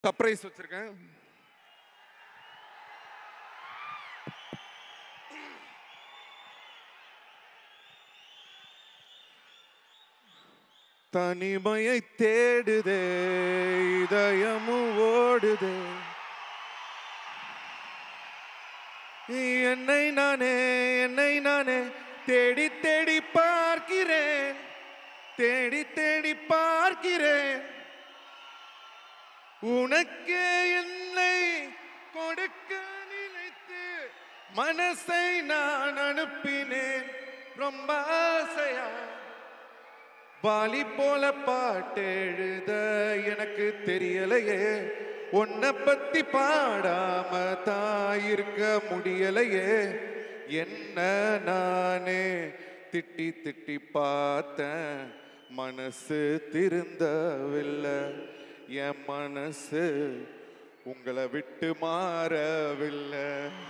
surprise வச்சிருக்கேன் தனிமையை தேடுதே இதயமும் ஓடுதே என்னை நானே என்னை நானே தேடி தேடி பார்க்கிறேன் தேடி தேடி பார்க்கிறேன் உனக்கே என்னை கொடுக்க நினைத்து மனசை நான் அனுப்பினேன் ரொம்ப ஆசையா வாலி போல பாட்டெழுத எனக்கு தெரியலையே உன்னை பத்தி பாடாம தான் இருக்க முடியலையே என்ன நானே திட்டி திட்டி பார்த்தேன் மனசு திருந்தவில்லை என் மனசு உங்களை விட்டு மாறவில்லை